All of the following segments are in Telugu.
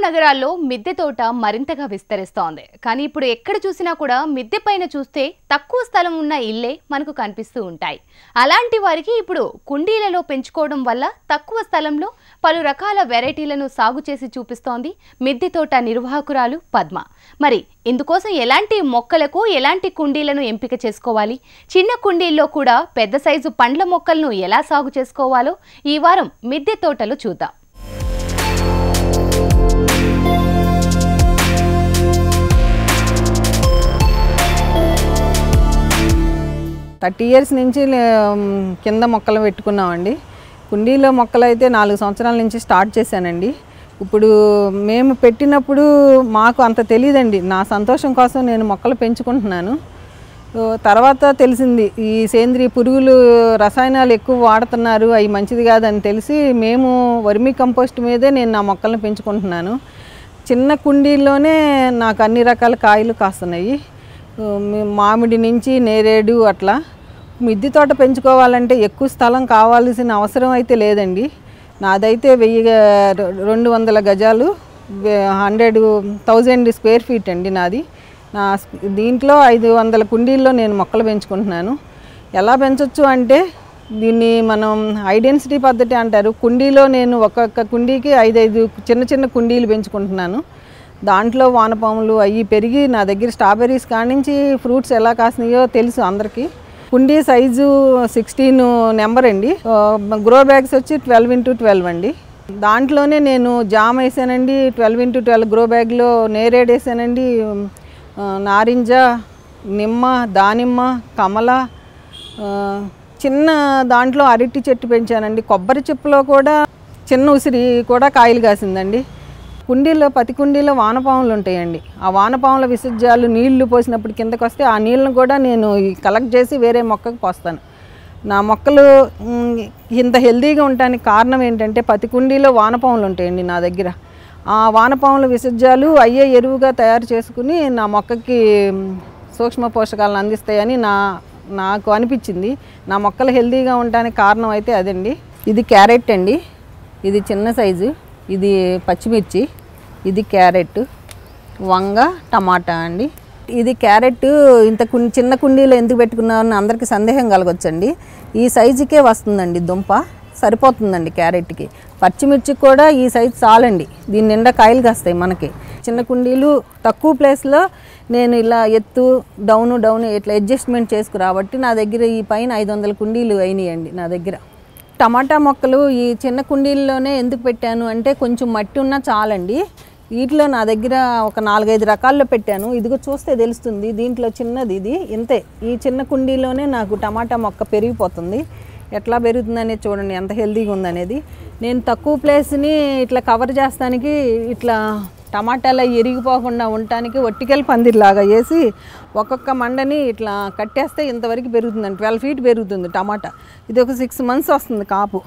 నగరాల్లో మిద్దె తోట మరింతగా విస్తరిస్తోంది కానీ ఇప్పుడు ఎక్కడ చూసినా కూడా మిద్దె పైన చూస్తే తక్కువ స్థలం ఉన్న ఇల్లే మనకు కనిపిస్తూ ఉంటాయి అలాంటి వారికి ఇప్పుడు కుండీలలో పెంచుకోవడం వల్ల తక్కువ స్థలంలో పలు రకాల వెరైటీలను సాగు చేసి చూపిస్తోంది మిద్దె తోట నిర్వాహకురాలు పద్మ మరి ఇందుకోసం ఎలాంటి మొక్కలకు ఎలాంటి కుండీలను ఎంపిక చేసుకోవాలి చిన్న కుండీల్లో కూడా పెద్ద సైజు పండ్ల మొక్కలను ఎలా సాగు చేసుకోవాలో ఈ వారం మిద్దె తోటలు చూద్దాం థర్టీ ఇయర్స్ నుంచి లే- కింద మొక్కలు పెట్టుకున్నామండి కుండీలో మొక్కలు అయితే నాలుగు సంవత్సరాల నుంచి స్టార్ట్ చేశానండి ఇప్పుడు మేము పెట్టినప్పుడు మాకు అంత తెలియదండి నా సంతోషం కోసం నేను మొక్కలు పెంచుకుంటున్నాను ఓ, తర్వాత తెలిసింది ఈ సేంద్రియ పురుగులు రసాయనాలు ఎక్కువ వాడుతున్నారు అవి మంచిది కాదని తెలిసి మేము వర్మీ కంపోస్ట్ మీదే నేను నా మొక్కలను పెంచుకుంటున్నాను చిన్న కుండీల్లోనే నాకు అన్ని రకాల కాయలు కాస్తున్నాయి మీ- మామిడి నుంచి నేరేడు అట్లా మిద్దె తోట పెంచుకోవాలంటే ఎక్కువ స్థలం కావాల్సిన అవసరం అయితే లేదండి నాదైతే వెయ్యి గ- రె- రెండు వందల గజాలు హండ్రెడ్ థౌజండ్ స్క్వేర్ ఫీట్ అండి నాది నా స్- దీంట్లో ఐదు వందల కుండీల్లో నేను మొక్కలు పెంచుకుంటున్నాను ఎలా పెంచవచ్చు అంటే దీన్ని మనం ఐడెన్సిటీ పద్ధతి అంటారు కుండీలో నేను ఒక్కొక్క కుండీకి ఐదైదు చిన్న చిన్న కుండీలు పెంచుకుంటున్నాను దాంట్లో వానపాములు అవి పెరిగి నా దగ్గర స్ట్రాబెర్రీస్ కానించి ఫ్రూట్స్ ఎలా కాసినాయో తెలుసు అందరికీ కుండీ సైజు సిక్స్టీన్ నెంబర్ అండి గ్రో బ్యాగ్స్ వచ్చి ట్వెల్వ్ ఇంటూ ట్వెల్వ్ అండి దాంట్లోనే నేను జామ్ వేసానండి ట్వెల్వ్ ఇంటూ ట్వెల్వ్ గ్రో బ్యాగ్లో నేరేడ్ వేసానండి ఆ, నారింజ నిమ్మ దానిమ్మ కమల ఆ, చిన్న దాంట్లో అరటి చెట్టు పెంచానండి కొబ్బరి చెప్పులో కూడా చిన్న ఉసిరి కూడా కాయలు కాసిందండి కుండీలో ప్రతి కుండీలో వానపాములు ఉంటాయండి ఆ వానపాముల విసర్జాలు నీళ్లు పోసినప్పుడు కిందకు వస్తే ఆ నీళ్ళను కూడా నేను కలెక్ట్ చేసి వేరే మొక్కకు పోస్తాను నా మొక్కలు మ్, ఇంత హెల్తీగా ఉండడానికి కారణం ఏంటంటే ప్రతి కుండీలో వానపాములు ఉంటాయండి నా దగ్గర ఆ వానపాముల విసర్జాలు అయ్యే ఎరువుగా తయారు చేసుకుని నా మొక్కకి మ్, సూక్ష్మ పోషకాలను అందిస్తాయని నా నాకు అనిపించింది నా మొక్కలు హెల్తీగా ఉండడానికి కారణం అయితే అదండి ఇది క్యారెట్ అండి ఇది చిన్న సైజు ఇది పచ్చిమిర్చి ఇది క్యారెట్ వంగ టమాటా అండి ఇది క్యారెట్ ఇంత కుం- చిన్న కుండీలో ఎందుకు పెట్టుకున్నామని అందరికీ సందేహం కలగొచ్చండి ఈ సైజుకే వస్తుందండి దుంప సరిపోతుందండి క్యారెట్కి పచ్చిమిర్చికి కూడా ఈ సైజు చాలండి దీని నిండా కాయలు కాస్తాయి మనకి చిన్న కుండీలు తక్కువ ప్లేస్లో నేను ఇలా ఎత్తు డౌను డౌన్ ఇట్లా అడ్జస్ట్మెంట్ చేసుకురాబట్టి నా దగ్గర ఈ పైన ఐదు వందల కుండీలు అయినాయండి నా దగ్గర టమాటా మొక్కలు ఈ చిన్న కుండీల్లోనే ఎందుకు పెట్టాను అంటే కొంచెం మట్టి ఉన్నా చాలండి వీటిలో నా దగ్గర ఒక నాలుగైదు రకాల్లో పెట్టాను ఇదిగో చూస్తే తెలుస్తుంది దీంట్లో చిన్నది ఇది ఇంతే ఈ చిన్న కుండీలోనే నాకు టమాటా మొక్క పెరిగిపోతుంది ఎట్లా పెరుగుతుంది అనేది చూడండి ఎంత హెల్తీగా ఉందనేది నేను తక్కువ ప్లేస్ని ఇట్లా కవర్ చేస్తానికి ఇట్లా టమాటాలు అవి ఎరిగిపోకుండా ఉండటానికి ఒట్టికెళ్ళి పందిరిలాగా వేసి ఒక్కొక్క మండని ఇట్లా కట్టేస్తే ఇంతవరకు పెరుగుతుందండి ట్వెల్వ్ ఫీట్ పెరుగుతుంది టమాటా ఇది ఒక సిక్స్ మంత్స్ వస్తుంది కాపు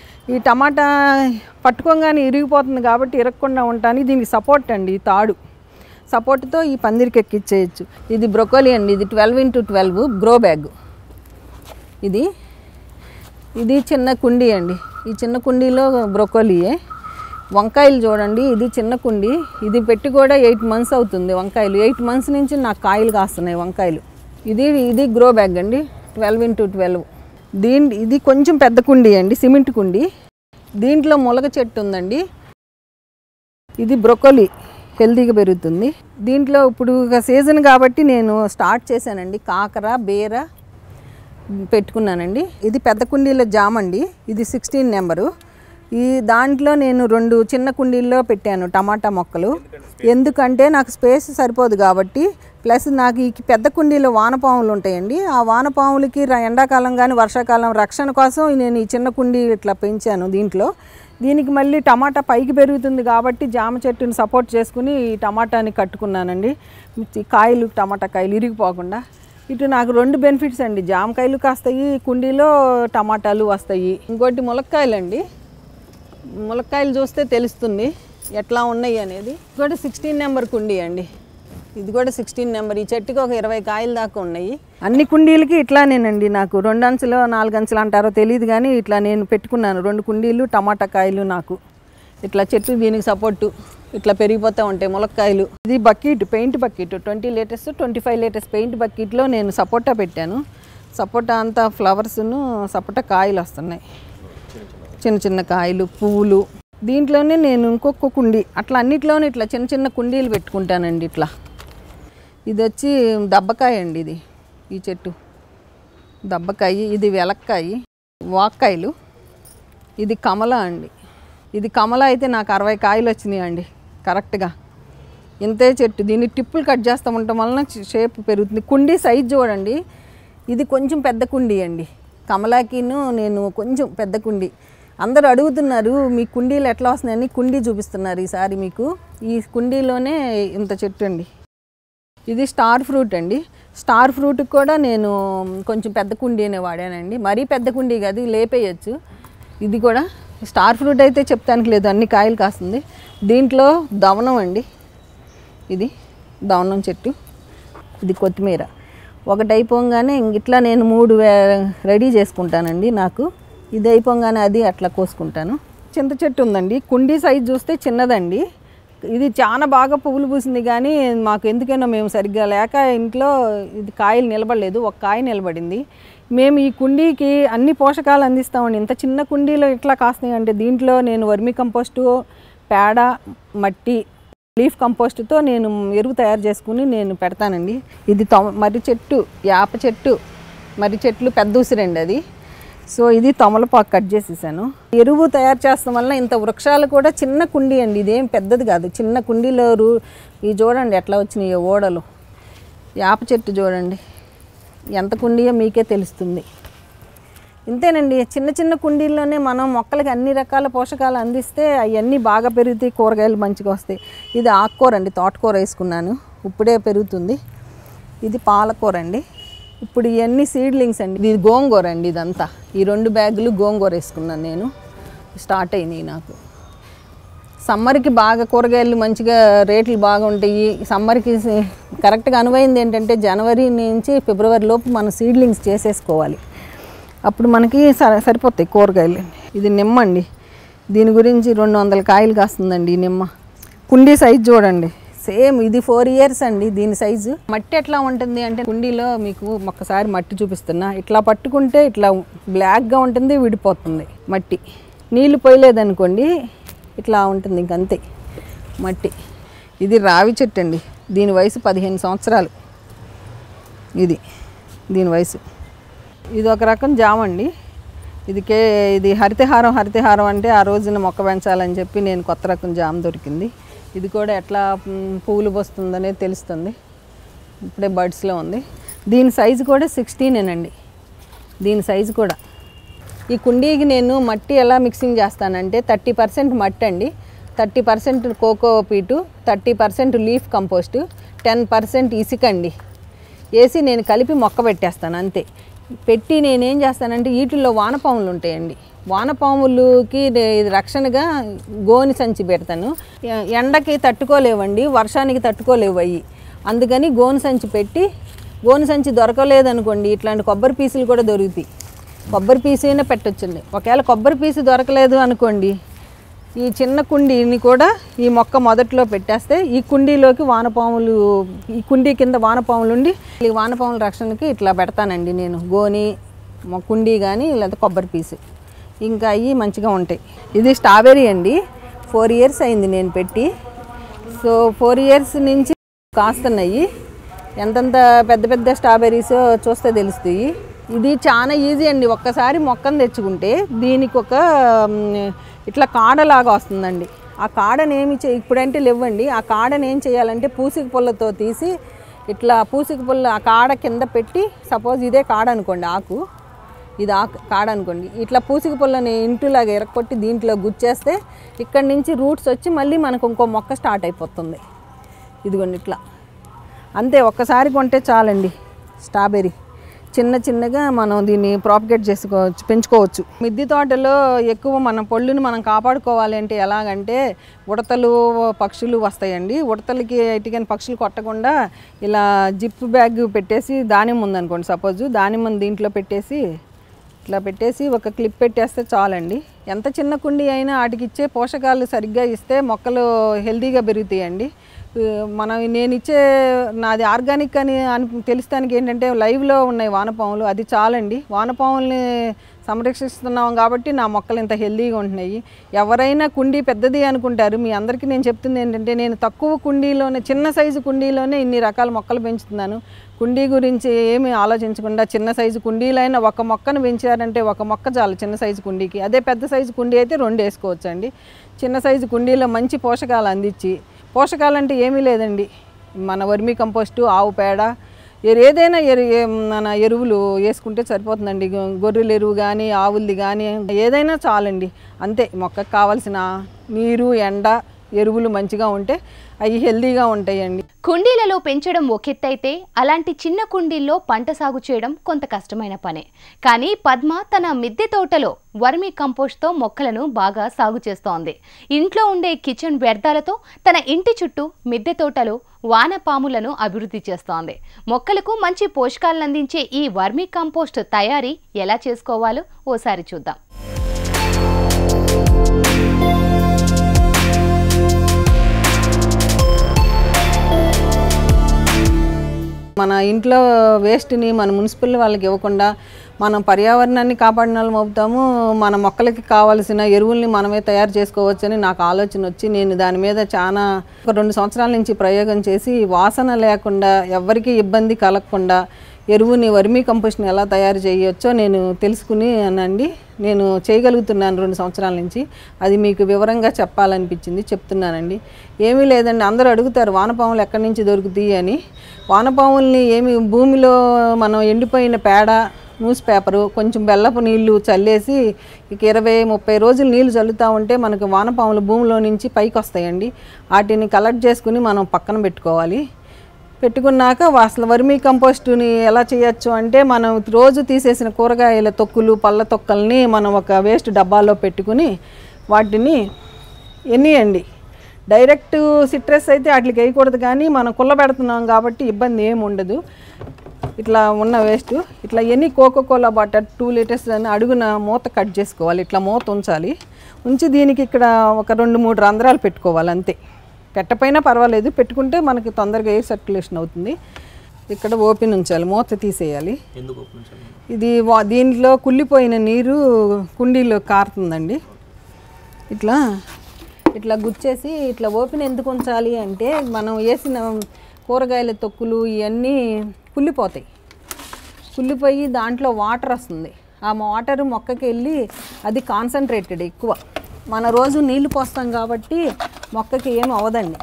ఈ టమాటా పట్టుకోగానే ఇరిగిపోతుంది కాబట్టి ఇరగకుండా ఉండటానికి దీనికి సపోర్ట్ అండి ఈ తాడు సపోర్ట్తో ఈ పందిరికి ఎక్కిచ్చేయచ్చు ఇది బ్రొకోలీ అండి ఇది twelve into twelve grow bag ఇది ఇది చిన్న కుండీ అండి ఈ చిన్న కుండీలో బ్రొకోలీయే వంకాయలు చూడండి ఇది చిన్న కుండి ఇది పెట్టి కూడా ఎయిట్ మంత్స్ అవుతుంది వంకాయలు ఎయిట్ మంత్స్ నుంచి నాకు కాయలు కాస్తున్నాయి వంకాయలు ఇది ఇది గ్రో బ్యాగ్ అండి ట్వెల్వ్ ఇంటూ ట్వెల్వ్ దీని ఇది కొంచెం పెద్ద కుండీ అండి సిమెంట్ కుండీ దీంట్లో ములగ చెట్టు ఉందండి ఇది బ్రొకోలీ హెల్తీగా పెరుగుతుంది దీంట్లో ఇప్పుడు ఇక సీజన్ కాబట్టి నేను స్టార్ట్ చేశానండి కాకర బీర పెట్టుకున్నానండి ఇది పెద్ద కుండీలో జామ అండి ఇది సిక్స్టీన్ నెంబరు ఈ దాంట్లో నేను రెండు చిన్న కుండీల్లో పెట్టాను టమాటా మొక్కలు ఎందుకంటే నాకు స్పేస్ సరిపోదు కాబట్టి ప్లస్ నాకు ఈ పెద్ద కుండీలో వానపాములు ఉంటాయండి ఆ వానపాములకి ర- ఎండాకాలం కానీ వర్షాకాలం రక్షణ కోసం నేను ఈ చిన్న కుండీ ఇట్లా పెంచాను దీంట్లో దీనికి మళ్ళీ టమాటా పైకి పెరుగుతుంది కాబట్టి జామ చెట్టుని సపోర్ట్ చేసుకుని ఈ టమాటాని కట్టుకున్నానండి ఈ కాయలు టమాటా కాయలు ఇరిగిపోకుండా ఇటు నాకు రెండు బెనిఫిట్స్ అండి జామకాయలు కాస్తాయి కుండీలో టమాటాలు వస్తాయి ఇంకోటి ములక్కాయలు అండి ములక్కాయలు చూస్తే తెలుస్తుంది ఎట్లా ఉన్నాయి అనేది ఇది కూడా సిక్స్టీన్ నెంబర్ కుండీ అండి ఇది కూడా సిక్స్టీన్ నెంబర్ ఈ చెట్టుకి ఒక ఇరవై కాయలు దాకా ఉన్నాయి అన్ని కుండీలకి ఇట్లానేనండి నాకు రెండు అంచులు నాలుగు అంచులు అంటారో తెలియదు కానీ ఇట్లా నేను పెట్టుకున్నాను రెండు కుండీలు టమాటా కాయలు నాకు ఇట్లా చెట్టు దీనికి సపోర్టు ఇట్లా పెరిగిపోతూ ఉంటాయి ములక్కాయలు ఇది bucket paint bucket twenty litres twenty five litres paint బకెట్లో నేను సపోటా పెట్టాను సపోటా అంతా ఫ్లవర్స్ను సపోటా కాయలు వస్తున్నాయి చిన్న చిన్న కాయలు పువ్వులు దీంట్లోనే నేను ఇంకొక కుండీ అట్లా అన్నిట్లోనే ఇట్లా చిన్న చిన్న కుండీలు పెట్టుకుంటానండి ఇట్లా ఇది వచ్చి దబ్బకాయ అండి ఇది ఈ చెట్టు దబ్బకాయ ఇది వెలక్కాయ వాక్కాయలు ఇది కమల అండి ఇది కమల అయితే నాకు అరవై కాయలు వచ్చినాయి అండి కరెక్ట్గా ఇంతే చెట్టు దీన్ని టిప్పులు కట్ చేస్తూ ఉండటం వలన షేప్ పెరుగుతుంది కుండీ సైజ్ చూడండి ఇది కొంచెం పెద్ద కుండీ అండి కమలాకిను నేను కొంచెం పెద్ద కుండీ అందరూ అడుగుతున్నారు మీ కుండీలు ఎట్లా వస్తున్నాయని కుండీ చూపిస్తున్నారు ఈసారి మీకు ఈ కుండీలోనే ఇంత చెట్టు అండి ఇది స్టార్ ఫ్రూట్ అండి స్టార్ ఫ్రూట్కి కూడా నేను కొంచెం పెద్ద కుండీనే వాడానండి మరీ పెద్ద కుండీ కాదు లేపేయచ్చు ఇది కూడా స్టార్ ఫ్రూట్ అయితే చెప్తానికి లేదు అన్ని కాయలు కాస్తుంది దీంట్లో దవనం అండి ఇది దవనం చెట్టు ఇది కొత్తిమీర ఒకటి అయిపోగానే ఇంక ఇట్లా నేను మూడు వే- రెడీ చేసుకుంటానండి నాకు ఇది అయిపోగానే అది అట్లా కోసుకుంటాను చింత చెట్టు ఉందండి కుండీ సైజ్ చూస్తే చిన్నదండి ఇది చాలా బాగా పువ్వులు పూసింది కానీ మాకు ఎందుకైనా మేము సరిగ్గా లేక ఇంట్లో ఇది కాయలు నిలబడలేదు ఒక కాయ నిలబడింది మేము ఈ కుండీకి అన్ని పోషకాలు అందిస్తామండి ఇంత చిన్న కుండీలో ఇట్లా కాస్తాయి అంటే దీంట్లో నేను వర్మి కంపోస్టు పేడ మట్టి లీఫ్ కంపోస్ట్తో నేను ఎరువు తయారు చేసుకుని నేను పెడతానండి ఇది తొమ మర్రి చెట్టు యాప చెట్టు మర్రి చెట్లు పెద్ద ఉసిరండి అది సో ఇది తమలపాకు కట్ చేసేసాను ఎరువు తయారు చేస్తాం వల్ల ఇంత వృక్షాలు కూడా చిన్న కుండీ అండి ఇదేం పెద్దది కాదు చిన్న కుండీలో రూ ఇవి చూడండి ఎట్లా వచ్చినాయి ఓడలు యాప చెట్టు చూడండి ఎంత కుండీయో మీకే తెలుస్తుంది ఇంతేనండి చిన్న చిన్న కుండీల్లోనే మనం మొక్కలకి అన్ని రకాల పోషకాలు అందిస్తే అవన్నీ బాగా పెరుగుతాయి కూరగాయలు మంచిగా వస్తాయి ఇది ఆకుకూర అండి తోటకూర వేసుకున్నాను ఇప్పుడే పెరుగుతుంది ఇది పాలకూర అండి ఇప్పుడు ఇవన్నీ సీడ్లింగ్స్ అండి ఇది గోంగూర అండి ఇదంతా ఈ రెండు బ్యాగులు గోంగూర వేసుకున్నాను నేను స్టార్ట్ అయినాయి నాకు సమ్మర్కి బాగా కూరగాయలు మంచిగా రేట్లు బాగా ఉంటాయి సమ్మర్కి కరెక్ట్గా అనువైంది ఏంటంటే జనవరి నుంచి ఫిబ్రవరి లోపు మనం సీడ్లింగ్స్ చేసేసుకోవాలి అప్పుడు మనకి సరి సరిపోతాయి కూరగాయలు ఇది నిమ్మ అండి దీని గురించి రెండు వందల కాయలు కాస్తుందండి ఈ నిమ్మ కుండీ సైజ్ చూడండి సేమ్ ఇది ఫోర్ ఇయర్స్ అండి దీని సైజు మట్టి ఎట్లా ఉంటుంది అంటే కుండీలో మీకు ఒక్కసారి మట్టి చూపిస్తున్నా ఇట్లా పట్టుకుంటే ఇట్లా బ్లాక్గా ఉంటుంది విడిపోతుంది మట్టి నీళ్ళు పోయలేదనుకోండి ఇట్లా ఉంటుంది ఇంకంతే మట్టి ఇది రావి చెట్టు అండి దీని వయసు పదిహేను సంవత్సరాలు ఇది దీని వయసు ఇది ఒక రకం జామ అండి ఇది కే ఇది హరితహారం హరితహారం అంటే ఆ రోజున మొక్క పెంచాలని చెప్పి నేను కొత్త రకం జామ దొరికింది ఇది కూడా ఎట్లా మ్, పువ్వులు వస్తుందనేది తెలుస్తుంది ఇప్పుడే బర్డ్స్లో ఉంది దీని సైజు కూడా సిక్స్టీనేనండి దీని సైజు కూడా ఈ కుండీకి నేను మట్టి ఎలా మిక్సింగ్ చేస్తానంటే థర్టీ పర్సెంట్ మట్టి అండి thirty percent coco peat thirty percent leaf compost ten percent ఇసుక అండి వేసి నేను కలిపి మొక్క పెట్టేస్తాను అంతే పెట్టి నేనేం చేస్తానంటే వీటిల్లో వానపాములు ఉంటాయండి వానపాములకి నే- ఇది రక్షణగా గోని సంచి పెడతాను ఎ- ఎండకి తట్టుకోలేవండి వర్షానికి తట్టుకోలేవు అవి అందుకని గోను సంచి పెట్టి గోను సంచి దొరకలేదనుకోండి ఇట్లాంటి కొబ్బరి పీసులు కూడా దొరుకుతాయి కొబ్బరి పీసు అయినా పెట్టొచ్చండి ఒకవేళ కొబ్బరి పీసు దొరకలేదు అనుకోండి ఈ చిన్న కుండీని కూడా ఈ మొక్క మొదట్లో పెట్టేస్తే ఈ కుండీలోకి వానపాములు ఈ కుండీ కింద వానపాములు ఉండి ఈ వానపాముల రక్షణకి ఇట్లా పెడతానండి నేను గోని మొ- కుండీ కానీ లేదా కొబ్బరి పీసు ఇంకా అవి మంచిగా ఉంటాయి ఇది స్ట్రాబెర్రీ అండి ఫోర్ ఇయర్స్ అయింది నేను పెట్టి సో ఫోర్ ఇయర్స్ నుంచి కాస్తున్నాయి ఎంతంత పెద్ద పెద్ద స్ట్రాబెర్రీస్ చూస్తే తెలుస్తాయి ఇది చాలా ఈజీ అండి ఒక్కసారి మొక్కను తెచ్చుకుంటే దీనికి ఒక మ్, ఇట్లా కాడలాగా వస్తుందండి ఆ కాడని ఏమి చే ఇప్పుడంటే లేవండి ఆ కాడని ఏం చేయాలంటే పూసిక పుల్లతో తీసి ఇట్లా పూసిక పుల్ల ఆ కాడ కింద పెట్టి సపోజ్ ఇదే కాడ అనుకోండి ఆకు ఇది ఆకు కాడ అనుకోండి ఇట్లా పూసిక పుల్లని ఇంటులాగా ఎరక్కొట్టి దీంట్లో గుచ్చేస్తే ఇక్కడి నుంచి రూట్స్ వచ్చి మళ్ళీ మనకు ఇంకో మొక్క స్టార్ట్ అయిపోతుంది ఇదిగోండి ఇట్లా అంతే ఒక్కసారి కొంటే చాలండి స్ట్రాబెర్రీ చిన్న చిన్నగా మనం దీన్ని ప్రాపగేట్ చేసుకోవచ్చు పెంచుకోవచ్చు మిద్దె తోటలో ఎక్కువ మన పళ్ళుని మనం కాపాడుకోవాలి అంటే ఎలాగంటే ఉడతలు పక్షులు వస్తాయండి ఉడతలకి ఎటుకని పక్షులు కొట్టకుండా ఇలా జిప్ బ్యాగ్ పెట్టేసి దానిమ్మ ఉందనుకోండి సపోజ్ దానిమ్మని దీంట్లో పెట్టేసి ఇట్లా పెట్టేసి ఒక క్లిప్ పెట్టేస్తే చాలండి ఎంత చిన్న కుండి అయినా వాటికి ఇచ్చే పోషకాలు సరిగ్గా ఇస్తే మొక్కలు హెల్తీగా పెరుగుతాయండి ఆ, మనం నేను ఇచ్చే నాది ఆర్గానిక్ అని అని తెలుస్తానికి ఏంటంటే లైవ్లో ఉన్నాయి వానపాములు అది చాలండి వానపాముల్ని సంరక్షిస్తున్నాం కాబట్టి నా మొక్కలు ఇంత హెల్తీగా ఉంటున్నాయి ఎవరైనా కుండీ పెద్దది అనుకుంటారు మీ అందరికీ నేను చెప్తుంది ఏంటంటే నేను తక్కువ కుండీలోనే చిన్న సైజు కుండీలోనే ఇన్ని రకాల మొక్కలు పెంచుతున్నాను కుండీ గురించి ఏమీ ఆలోచించకుండా చిన్న సైజు కుండీలైనా ఒక మొక్కను పెంచారంటే ఒక మొక్క చాలు చిన్న సైజు కుండీకి అదే పెద్ద సైజు కుండీ అయితే రెండు వేసుకోవచ్చు అండి చిన్న సైజు కుండీలో మంచి పోషకాలు అందించి పోషకాలు అంటే ఏమీ లేదండి మన వర్మీ కంపోస్టు ఆవు పేడ ఎరు ఏదైనా ఎరు ఏ- మన ఎరువులు వేసుకుంటే సరిపోతుందండి గొ- గొర్రెల ఎరువు కానీ ఆవులది కానీ ఏదైనా చాలండి అంతే మొక్కకు కావాల్సిన నీరు ఎండ ఎరువులు మంచిగా ఉంటే అవి హెల్తీగా ఉంటాయండి కుండీలలో పెంచడం ఒకెత్తైతే అలాంటి చిన్న కుండీల్లో పంట సాగు చేయడం కొంత కష్టమైన పనే కానీ పద్మ తన మిద్దె తోటలో వర్మీ కంపోస్ట్తో మొక్కలను బాగా సాగు చేస్తోంది ఇంట్లో ఉండే కిచెన్ వ్యర్థాలతో తన ఇంటి చుట్టూ మిద్దె తోటలో వానపాములను అభివృద్ధి చేస్తోంది మొక్కలకు మంచి పోషకాలను అందించే ఈ వర్మీ కంపోస్ట్ తయారీ ఎలా చేసుకోవాలో ఓసారి చూద్దాం మన ఇంట్లో వేస్ట్ని మన మున్సిపల్ వాళ్ళకి ఇవ్వకుండా మనం పర్యావరణాన్ని కాపాడిన వాళ్ళం అవుతాము మన మొక్కలకి కావాల్సిన ఎరువుల్ని మనమే తయారు చేసుకోవచ్చని నాకు ఆలోచన వచ్చి నేను దాని మీద చాలా ఒక రెండు సంవత్సరాల నుంచి ప్రయోగం చేసి వాసన లేకుండా ఎవ్వరికీ ఇబ్బంది కలగకుండా ఎరువుని వర్మీ కంపోస్ట్ని ఎలా తయారు చేయొచ్చో నేను తెలుసుకుని అనండి నేను చేయగలుగుతున్నాను రెండు సంవత్సరాల నుంచి అది మీకు వివరంగా చెప్పాలనిపించింది చెప్తున్నానండి ఏమీ లేదండి అందరూ అడుగుతారు వానపాములు ఎక్కడి నుంచి దొరుకుతాయి అని వానపాముల్ని ఏమి భూమిలో మనం ఎండిపోయిన పేడ న్యూస్ పేపరు కొంచెం బెల్లపు నీళ్లు చల్లేసి ఇక ఇరవై ముప్పై రోజులు నీళ్లు చల్లుతూ ఉంటే మనకి వానపాములు భూమిలో నుంచి పైకి వస్తాయండి వాటిని కలెక్ట్ చేసుకుని మనం పక్కన పెట్టుకోవాలి పెట్టుకున్నాక అసలు వర్మీ కంపోస్టుని ఎలా చేయొచ్చు అంటే మనం రోజు తీసేసిన కూరగాయల తొక్కులు పళ్ళ తొక్కల్ని మనం ఒక వేస్ట్ డబ్బాలో పెట్టుకుని వాటిని ఎన్నియండి డైరెక్ట్ సిట్రస్ అయితే వాటికి వేయకూడదు కానీ మనం కుల్లబెడుతున్నాం కాబట్టి ఇబ్బంది ఏమి ఉండదు ఇట్లా ఉన్న వేస్ట్ ఇట్లా ఎన్ని Coca Cola bottle two litres అని అడుగున మూత కట్ చేసుకోవాలి ఇట్లా మూత ఉంచాలి ఉంచి దీనికి ఇక్కడ ఒక రెండు మూడు రంధ్రాలు పెట్టుకోవాలి అంతే పెట్టపోయినా పర్వాలేదు పెట్టుకుంటే మనకి తొందరగా ఎయిర్ సర్క్యులేషన్ అవుతుంది ఇక్కడ ఓపెన్ ఉంచాలి మూత తీసేయాలి ఎందుకు ఓపెన్ చేయాలి ఇది వా- దీంట్లో కుళ్ళిపోయిన నీరు కుండీలో కారుతుందండి ఇట్లా ఇట్లా గుచ్చేసి ఇట్లా ఓపెన్ ఎందుకు ఉంచాలి అంటే మనం వేసిన కూరగాయల తొక్కులు ఇవన్నీ కుళ్ళిపోతాయి కుళ్ళిపోయి దాంట్లో వాటర్ వస్తుంది ఆ వాటర్ మొక్కకి వెళ్ళి అది కాన్సన్ట్రేటెడ్ ఎక్కువ మన రోజు నీళ్లు పోస్తాం కాబట్టి మొక్కకి ఏం అవ్వదండి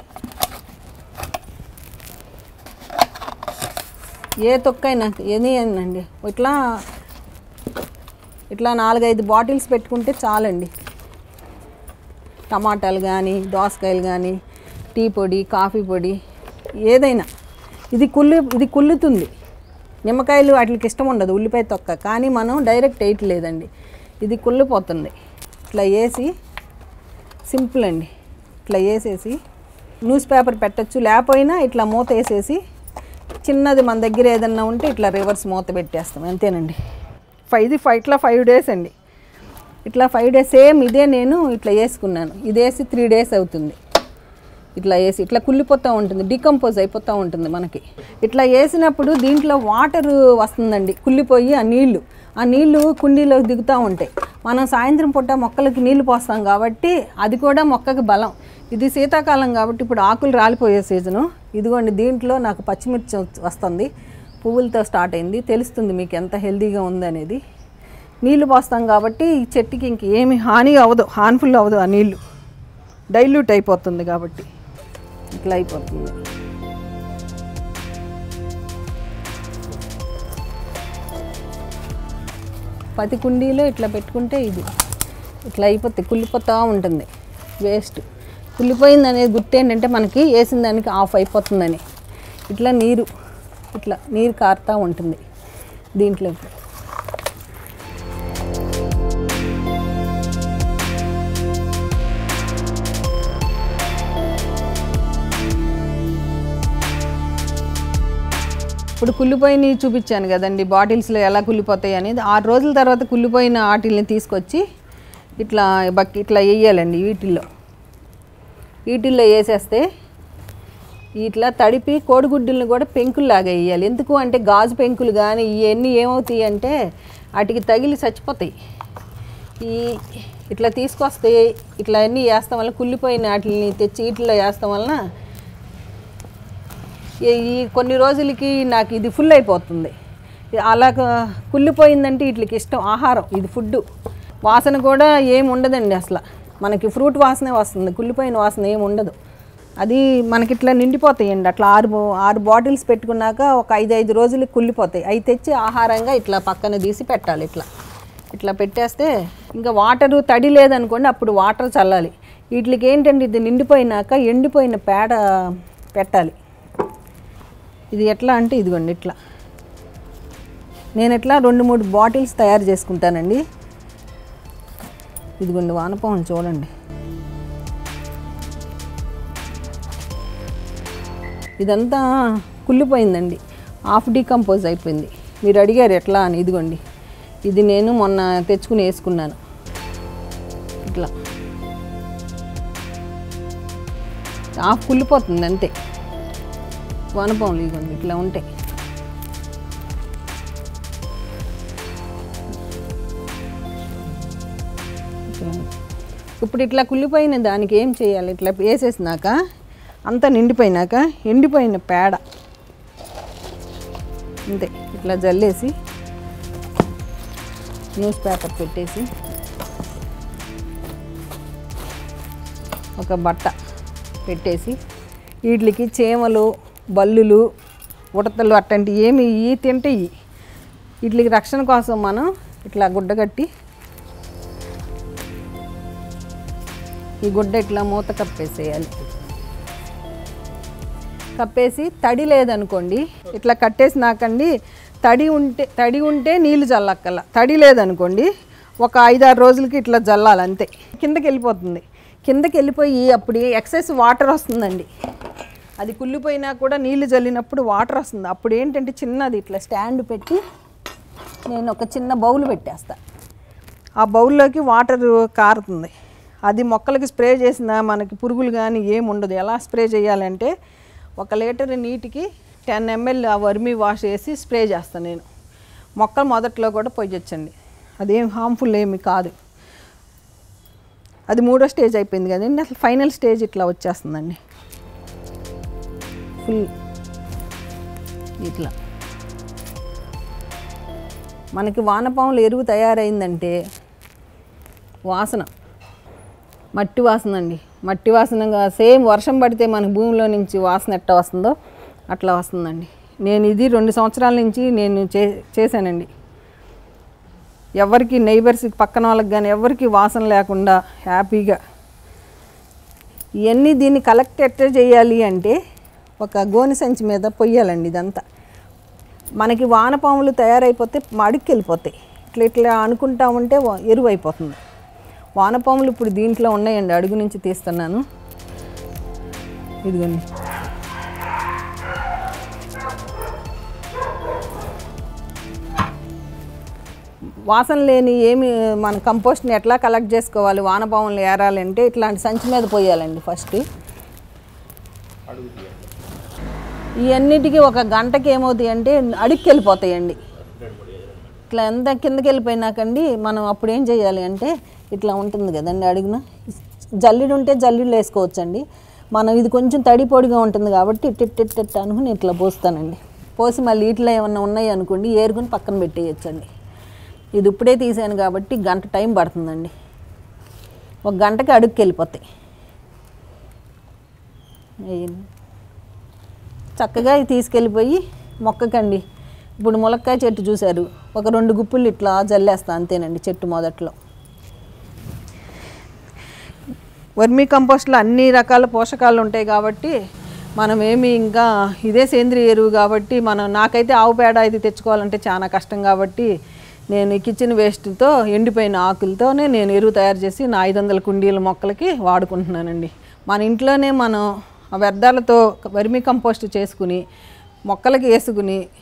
ఏ తొక్కైనా ఏది అండి ఇట్లా ఇట్లా నాలుగైదు బాటిల్స్ పెట్టుకుంటే చాలండి టమాటాలు కానీ దోసకాయలు కానీ టీ పొడి కాఫీ పొడి ఏదైనా ఇది కుళ్ళు ఇది కుళ్ళుతుంది నిమ్మకాయలు వాటికి ఇష్టం ఉండదు ఉల్లిపాయ తొక్క కానీ మనం డైరెక్ట్ వేయట్లేదండి ఇది కుళ్ళిపోతుంది ఇట్లా వేసి సింపుల్ అండి ఇట్లా వేసేసి న్యూస్ పేపర్ పెట్టచ్చు లేకపోయినా ఇట్లా మూత వేసేసి చిన్నది మన దగ్గర ఏదన్నా ఉంటే ఇట్లా రివర్స్ మూత పెట్టేస్తాం అంతేనండి ఫైవ్ ఇది ఫైవ్ ఇట్లా ఫైవ్ డేస్ అండి ఇట్లా ఫైవ్ డేస్ సేమ్ ఇదే నేను ఇట్లా వేసుకున్నాను ఇది వేసి త్రీ డేస్ అవుతుంది ఇట్లా వేసి ఇట్లా కుళ్ళిపోతూ ఉంటుంది డికంపోజ్ అయిపోతూ ఉంటుంది మనకి ఇట్లా వేసినప్పుడు దీంట్లో వాటర్ వస్తుందండి కుళ్ళిపోయి ఆ నీళ్లు ఆ నీళ్లు కుండీలో దిగుతూ ఉంటాయి మనం సాయంత్రం పూట మొక్కలకి నీళ్లు పోస్తాం కాబట్టి అది కూడా మొక్కకి బలం ఇది శీతాకాలం కాబట్టి ఇప్పుడు ఆకులు రాలిపోయే సీజను ఇదిగోండి దీంట్లో నాకు పచ్చిమిర్చి వస్తుంది పువ్వులతో స్టార్ట్ అయింది తెలుస్తుంది మీకు ఎంత హెల్తీగా ఉందనేది నీళ్లు పోస్తాం కాబట్టి ఈ చెట్టుకి ఇంక ఏమి హాని అవ్వదు హార్మ్ఫుల్ అవ్వదు ఆ నీళ్లు డైల్యూట్ అయిపోతుంది కాబట్టి ఇట్లా అయిపోతుంది పది కుండీలో ఇట్లా పెట్టుకుంటే ఇది ఇట్లా అయిపోతుంది కుళ్ళిపోతూ ఉంటుంది వేస్ట్ కుళ్ళిపోయింది అనేది గుర్తు ఏంటంటే మనకి వేసిన దానికి ఆఫ్ అయిపోతుందని ఇట్లా నీరు ఇట్లా నీరు కారుతూ ఉంటుంది దీంట్లోకి ఇప్పుడు కుళ్ళిపోయినవి చూపించాను కదండి బాటిల్స్లో ఎలా కుళ్ళిపోతాయి అనేది ఆరు రోజుల తర్వాత కుళ్ళిపోయిన వాటిల్ని తీసుకొచ్చి ఇట్లా బక్ ఇట్లా వేయాలండి వీటిల్లో వీటిల్లో వేసేస్తే ఇట్లా తడిపి కోడిగుడ్డులను కూడా పెంకుల్లాగా వేయాలి ఎందుకు అంటే గాజు పెంకులు కానీ ఇవన్నీ ఏమవుతాయి అంటే వాటికి తగిలి చచ్చిపోతాయి ఈ ఇట్లా తీసుకొస్తే ఇట్లా అన్నీ వేస్తాం వల్ల కుళ్ళిపోయిన వాటిని తెచ్చి వీటిలో వేస్తాం వలన ఈ- ఈ కొన్ని రోజులకి నాకు ఇది ఫుల్ అయిపోతుంది అలా కుళ్ళిపోయిందంటే వీటికి ఇష్టం ఆహారం ఇది ఫుడ్ వాసన కూడా ఏమి ఉండదండి అసలు మనకి ఫ్రూట్ వాసనే వస్తుంది కుళ్ళిపోయిన వాసన ఏమి ఉండదు అది మనకి ఇట్లా నిండిపోతాయండి అట్లా ఆరు బో- ఆరు బాటిల్స్ పెట్టుకున్నాక ఒక ఐదు ఐదు రోజులకి కుళ్ళిపోతాయి అవి తెచ్చి ఆహారంగా ఇట్లా పక్కన తీసి పెట్టాలి ఇట్లా ఇట్లా పెట్టేస్తే ఇంకా వాటరు తడి లేదనుకోండి అప్పుడు వాటర్ చల్లాలి వీటికి ఏంటంటే ఇది నిండిపోయినాక ఎండిపోయిన పేడ పెట్టాలి ఇది ఎట్లా అంటే ఇదిగోండి ఇట్లా నేను ఇట్లా రెండు మూడు బాటిల్స్ తయారు చేసుకుంటానండి ఇదిగోండి వానపాము చూడండి ఇదంతా కుళ్ళిపోయిందండి హాఫ్ డీకంపోజ్ అయిపోయింది మీరు అడిగారు ఎట్లా అని ఇదిగోండి ఇది నేను మొన్న తెచ్చుకుని వేసుకున్నాను ఇట్లా హాఫ్ కుళ్ళిపోతుంది అంతే వానపాములు ఇదిగోండి ఇట్లా ఉంటాయి ఇట్లా. ఇప్పుడు ఇట్లా కుళ్ళిపోయిన దానికి ఏం చేయాలి ఇట్లా వేసేసినాక అంతా నిండిపోయినాక ఎండిపోయిన పేడ అంతే ఇట్లా జల్లేసి న్యూస్ పేపర్ పెట్టేసి ఒక బట్ట పెట్టేసి వీటికి చీమలు బల్లులు ఉడతలు అట్లాంటివి ఏమి ఈ తింటే ఇవి వీటికి రక్షణ కోసం మనం ఇట్లా గుడ్డ కట్టి ఈ గుడ్డ ఇట్లా మూత కప్పేసేయాలి కప్పేసి తడి లేదనుకోండి ఇట్లా కట్టేసినాకండి తడి ఉంటే తడి ఉంటే నీళ్ళు చల్లక్కల తడి లేదనుకోండి ఒక ఐదారు రోజులకి ఇట్లా జల్లాలి అంతే కిందకి వెళ్ళిపోతుంది కిందకి వెళ్ళిపోయి అప్పుడు ఎక్సెస్ వాటర్ వస్తుందండి అది కుళ్ళిపోయినా కూడా నీళ్లు చల్లినప్పుడు వాటర్ వస్తుంది అప్పుడు ఏంటంటే చిన్నది ఇట్లా స్టాండ్ పెట్టి నేను ఒక చిన్న బౌల్ పెట్టేస్తా ఆ బౌల్లోకి వాటర్ కారుతుంది అది మొక్కలకి స్ప్రే చేసిన మనకి పురుగులు కానీ ఏమి ఉండదు ఎలా స్ప్రే చేయాలంటే ఒక లీటర్ నీటికి టెన్ ఎంఎల్ ఆ వర్మీ వాష్ వేసి స్ప్రే చేస్తాను నేను మొక్కలు మొదట్లో కూడా పొయ్యొచ్చండి అదేం హార్మ్ఫుల్ ఏమి కాదు అది మూడో స్టేజ్ అయిపోయింది కదండి అసలు ఫైనల్ స్టేజ్ ఇట్లా వచ్చేస్తుందండి ఫుల్ ఇట్లా మనకి వానపాములు ఎరువు తయారైందంటే వాసన మట్టి వాసన అండి మట్టి వాసనగా సేమ్ వర్షం పడితే మనకి భూమిలో నుంచి వాసన ఎట్ట వస్తుందో అట్లా వస్తుందండి నేను ఇది రెండు సంవత్సరాల నుంచి నేను చే చేశానండి ఎవరికి నైబర్స్కి పక్కన వాళ్ళకి కానీ ఎవరికి వాసన లేకుండా హ్యాపీగా ఇవన్నీ దీన్ని కలెక్ట్ ఎట్ట చేయాలి అంటే ఒక గోనె సంచి మీద పొయ్యాలండి ఇదంతా మనకి వానపాములు తయారైపోతే అడుక్కి వెళ్ళిపోతాయి ఇట్లా ఇట్లా అనుకుంటా ఉంటే వా- ఎరువు అయిపోతుంది వానపాములు ఇప్పుడు దీంట్లో ఉన్నాయండి అడుగు నుంచి తీస్తున్నాను ఇదిగోండి వాసన లేని ఏమి మన కంపోస్ట్ని ఎట్లా కలెక్ట్ చేసుకోవాలి వానపాములు ఏరాలంటే ఇట్లాంటి సంచి మీద పోయాలండి ఫస్ట్ ఇవన్నిటికీ ఒక గంటకి ఏమవుతాయి అంటే అడుక్కి వెళ్ళిపోతాయండి ఇట్లా ఎంత కిందకి వెళ్ళిపోయినాకండి మనం అప్పుడు ఏం చేయాలి అంటే ఇట్లా ఉంటుంది కదండి అడుగున జల్లిడు ఉంటే జల్లిళ్ళు వేసుకోవచ్చండి మనం ఇది కొంచెం తడి పొడిగా ఉంటుంది కాబట్టి ఇట్ ఇట్ ఇట్ ఇట్ అనుకుని ఇట్లా పోస్తానండి పోసి మళ్ళీ ఇట్లా ఏమన్నా ఉన్నాయి అనుకోండి ఏరుకుని పక్కన పెట్టేయచ్చండి ఇది ఇప్పుడే తీసాను కాబట్టి గంట టైం పడుతుందండి ఒక గంటకి అడుగుకి వెళ్ళిపోతాయి వేయండి. చక్కగా ఇది తీసుకెళ్ళిపోయి మొక్కకండి ఇప్పుడు ములక్కాయ చెట్టు చూశారు ఒక రెండు గుప్పులు ఇట్లా జల్లేస్తా అంతేనండి చెట్టు మొదట్లో వర్మీ కంపోస్ట్లో అన్ని రకాల పోషకాలు ఉంటాయి కాబట్టి మనం ఏమి ఇంకా ఇదే సేంద్రియ ఎరువు కాబట్టి మనం నాకైతే ఆవు పేడ ఇది తెచ్చుకోవాలంటే చాలా కష్టం కాబట్టి నేను ఈ కిచెన్ వేస్ట్తో ఎండిపోయిన ఆకులతోనే నేను ఎరువు తయారు చేసి నా ఐదు వందల కుండీల మొక్కలకి వాడుకుంటున్నానండి మన ఇంట్లోనే మనం ఆ వ్యర్థాలతో వర్మీ కంపోస్ట్ చేసుకుని మొక్కలకి వేసుకుని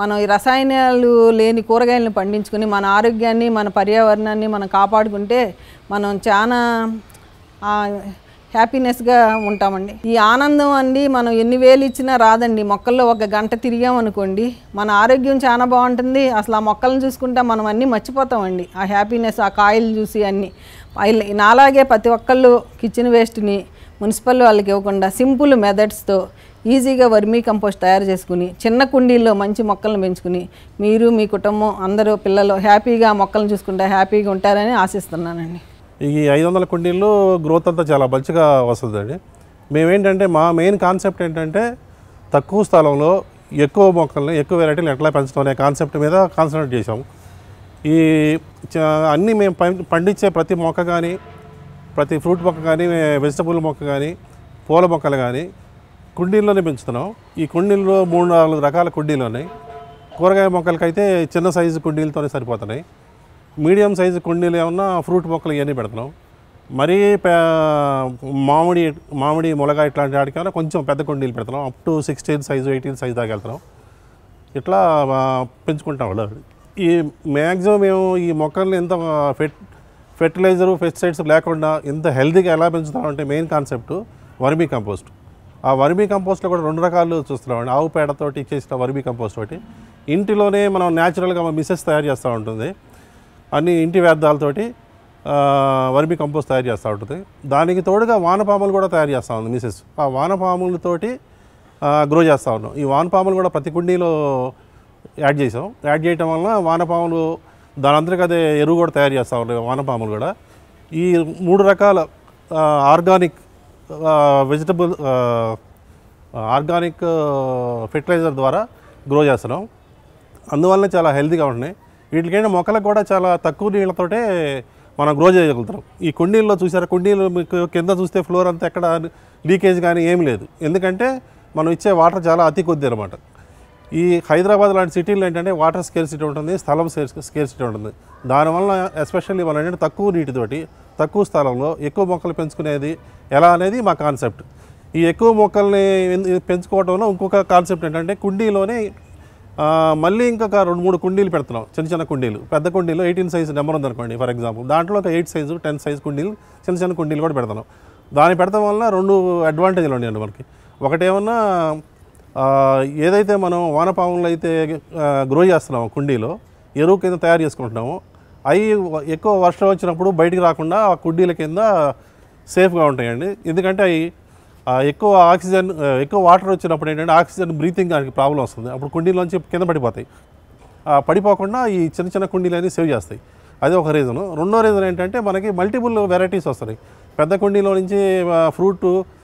మనం ఈ రసాయనాలు లేని కూరగాయలను పండించుకుని మన ఆరోగ్యాన్ని మన పర్యావరణాన్ని మనం కాపాడుకుంటే మనం చాలా ఆ, హ్యాపీనెస్గా ఉంటామండి ఈ ఆనందం అండి మనం ఎన్ని వేలు ఇచ్చినా రాదండి మొక్కల్లో ఒక గంట తిరిగామనుకోండి మన ఆరోగ్యం చాలా బాగుంటుంది అసలు ఆ మొక్కలను చూసుకుంటే మనం అన్నీ మర్చిపోతామండి ఆ హ్యాపీనెస్ ఆ కాయలు చూసి అన్నీ ఐల్- నాలాగే ప్రతి ఒక్కళ్ళు కిచెన్ వేస్ట్ని మున్సిపల్ వాళ్ళకి ఇవ్వకుండా సింపుల్ మెథడ్స్తో ఈజీగా వర్మీ కంపోస్ట్ తయారు చేసుకుని చిన్న కుండీల్లో మంచి మొక్కలను పెంచుకుని మీరు మీ కుటుంబం అందరూ పిల్లలు హ్యాపీగా ఆ మొక్కలను చూసుకుంటే హ్యాపీగా ఉంటారని ఆశిస్తున్నానండి ఈ ఐదు వందల కుండీల్లో గ్రోత్ అంతా చాలా మంచిగా వస్తుందండి మేమేంటంటే మా మెయిన్ కాన్సెప్ట్ ఏంటంటే తక్కువ స్థలంలో ఎక్కువ మొక్కల్ని ఎక్కువ వెరైటీలు ఎట్లా పెంచడం అనే కాన్సెప్ట్ మీద కాన్సన్ట్రేట్ చేసాం ఈ చ- అన్నీ మేము పం- పండించే ప్రతి మొక్క కానీ ప్రతి ఫ్రూట్ మొక్క కానీ వెజిటబుల్ మొక్క కానీ పూల మొక్కలు కానీ కుండీల్లోనే పెంచుతున్నాం ఈ కుండీల్లో మూడు నాలుగు రకాల కుండీలు ఉన్నాయి కూరగాయ మొక్కలకైతే చిన్న సైజు కుండీలతోనే సరిపోతున్నాయి మీడియం సైజు కుండీలు ఏమన్నా ఫ్రూట్ మొక్కలు ఇవన్నీ పెడుతున్నాం మరీ పే- మామిడి మామిడి ములగాయ ఇట్లాంటి వాటికైనా కొంచెం పెద్ద కుండీలు పెడుతున్నాం up to sixteen size eighteen size దాకా వెళ్తున్నాం ఇట్లా ఆ, పెంచుకుంటాం వాళ్ళు ఈ మ్యాక్సిమం మేము ఈ మొక్కల్ని ఎంత ఫెట్ ఫెర్టిలైజరు పెస్టిసైడ్స్ లేకుండా ఎంత హెల్తీగా ఎలా పెంచుతామంటే మెయిన్ కాన్సెప్ట్ వర్మీ కంపోస్ట్ ఆ వర్మీ కంపోస్ట్లో కూడా రెండు రకాలు చూస్తున్నామండి ఆవు పేడతోటి చేసిన వర్మీ కంపోస్ట్ ఒకటి ఇంటిలోనే మనం న్యాచురల్గా మిసెస్ తయారు చేస్తూ ఉంటుంది అన్ని ఇంటి వ్యర్థాలతోటి ఆ, వర్మీ కంపోస్ట్ తయారు చేస్తూ ఉంటుంది దానికి తోడుగా వానపాములు కూడా తయారు చేస్తూ ఉంది మిసెస్ ఆ వానపాములతోటి గ్రో చేస్తూ ఉన్నాం ఈ వానపాములు కూడా ప్రతి కుండీలో యాడ్ చేసాం యాడ్ చేయటం వలన వానపాములు దాని అంతటికి అదే ఎరువు కూడా తయారు చేస్తూ ఉన్నాయి వానపాములు కూడా ఈ మూడు రకాల ఆర్గానిక్ వెజిటబుల్ ఆర్గానిక్ ఫెర్టిలైజర్ ద్వారా గ్రో చేస్తున్నాం అందువల్ల చాలా హెల్తీగా ఉంటున్నాయి వీటికైనా మొక్కలకు కూడా చాలా తక్కువ నీళ్ళతోటే మనం గ్రో చేయగలుగుతాం ఈ కుండీల్లో చూసారా కుండీలు మీకు కింద చూస్తే ఫ్లోర్ అంతా ఎక్కడ లీకేజ్ కానీ ఏం లేదు ఎందుకంటే మనం ఇచ్చే వాటర్ చాలా అతి కొద్ది అనమాట ఈ హైదరాబాద్ లాంటి సిటీలో ఏంటంటే వాటర్ స్కేర్సిటీ ఉంటుంది స్థలం స్కేర్సిటీ ఉంటుంది దానివల్ల ఎస్పెషల్లీ మనం ఏంటంటే తక్కువ నీటితోటి తక్కువ స్థలంలో ఎక్కువ మొక్కలు పెంచుకునేది ఎలా అనేది మా కాన్సెప్ట్ ఈ ఎక్కువ మొక్కల్ని ఎందు- పెంచుకోవడంలో ఇంకొక కాన్సెప్ట్ ఏంటంటే కుండీలోనే ఆ, మళ్ళీ ఇంకొక రెండు మూడు కుండీలు పెడుతున్నాం చిన్న చిన్న కుండీలు పెద్ద కుండీలు ఎయిటీన్ సైజ్ నెంబర్ ఉందనుకోండి ఫర్ ఎగ్జాంపుల్ దాంట్లో ఒక ఎయిట్ సైజు టెన్ సైజ్ కుండీలు చిన్న చిన్న కుండీలు కూడా పెడుతున్నాం దాన్ని పెడతాం వల్ల రెండు అడ్వాంటేజ్లు ఉన్నాయండి మనకి ఒకటేమన్నా ఆ, ఏదైతే మనం వానపాములు అయితే గ్రో చేస్తున్నామో కుండీలో ఎరువు కింద తయారు చేసుకుంటున్నామో అవి ఎక్కువ వర్షం వచ్చినప్పుడు బయటికి రాకుండా ఆ కుండీల కింద సేఫ్గా ఉంటాయండి ఎందుకంటే అవి ఆ, ఎక్కువ ఆక్సిజన్ ఆ, ఎక్కువ వాటర్ వచ్చినప్పుడు ఏంటంటే ఆక్సిజన్ బ్రీతింగ్ దానికి ప్రాబ్లం వస్తుంది అప్పుడు కుండీలోంచి కింద పడిపోతాయి ఆ, పడిపోకుండా ఈ చిన్న చిన్న కుండీలన్నీ సేవ్ చేస్తాయి అది ఒక రీజను రెండో రీజన్ ఏంటంటే మనకి మల్టిపుల్ వెరైటీస్ వస్తాయి పెద్ద కుండీలో నుంచి ఫ్రూట్